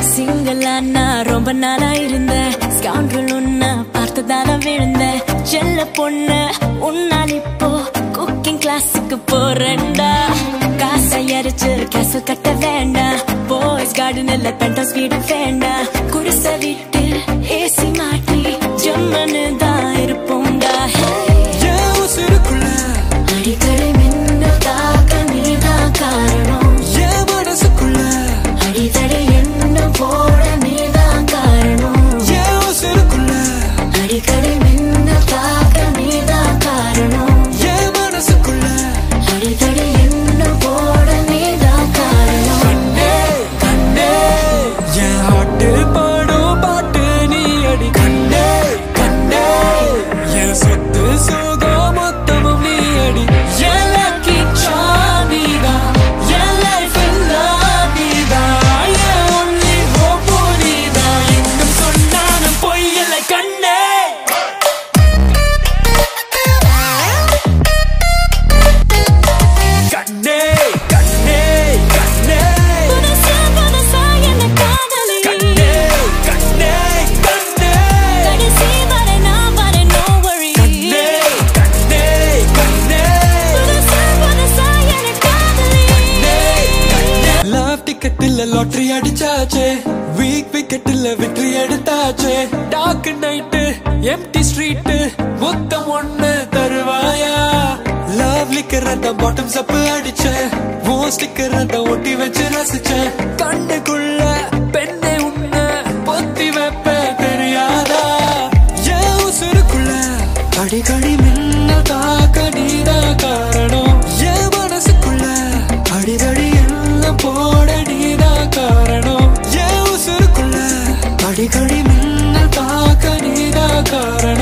சிங்கிளா நான் ரொம்ப நாளா இருந்தேன் ஸ்கவுண்டல் உன்ன பார்த்ததால விழுந்தேன் செல்ல பொண்ணு உன்னால் இப்போ குக்கிங் கிளாஸுக்கு போறேன்டா காசை அரைச்சு கேசு கட்ட வேண்டாம் பாய்ஸ் கார்டன் இல்ல பெண்டோஸ் வீடு வேண்டாம் குடிசை வீட்டில் ஏசி மாட்டி ஜம்மனு தான் இருப்போம்டா என் உசுருக்குள்ள அடிக்கடி மின்னல் தாக்க நீதான் காரணம் என் மனசுக்குள்ள அடித்தடி என்ன போட நீதான் காரணம் என் உசுருக்குள்ள அடிக்கடி மின்னல் தாக்க நீதான் காரணம் என் மனசுக்குள்ள அடித்தடி என்ன போட நீதான் காரணம் கண்ணே கண்ணே என் ஹாட்டு பாடும் பாட்டு நீ அடி கண்ணே கண்ணே என் சொத்து சுகம் மொத்தமும் நீ அடி என் lucky charm நீதான். என் life எல்லாம் நீதான். என் only hope உம் நீதான். எங்கும் சொன்னாலும் பொய் இல்லை கண்ணே கண்ணே கண்ணே கண்ணே புதுசா புதுசா என்ன காதலி கண்ணே கண்ணே கண்ணே கடைசி வரை நான் வரேன் no worry கண்ணே கண்ணே கண்ணே புதுசா புதுசா என்ன காதலி லவ் டிக்கெட்டில் லாட்டரி அடிச்சாச்சே வீக் விக்கெட்டில் வெற்றி எடுத்தாச்சே டார்க் நைட்டு எம்டி ஸ்ட்ரீட் மொத்தம் ஒண்ணு தருவாயா லவ் லிக்கர் அந்த பாட்டம் சப்பு அடிச்சேன் ஓ ஸ்டிக்கர் அந்த ஒட்டி வச்சு ரசிச்சேன் கண்ணுக்குள்ள பெண்ணை உன்ன பொத்தி வைப்ப தெரியாதா என் உசுருக்குள்ள அடிக்கடி மின்னல் தாக்க நீதான் காரணம் என் மனசுக்குள்ள அடிக்கடி எல்லாம் போட நீதான் காரணம் என் உசுருக்குள்ள அடிக்கடி மின்னல் தாக்க நீதான் காரணம்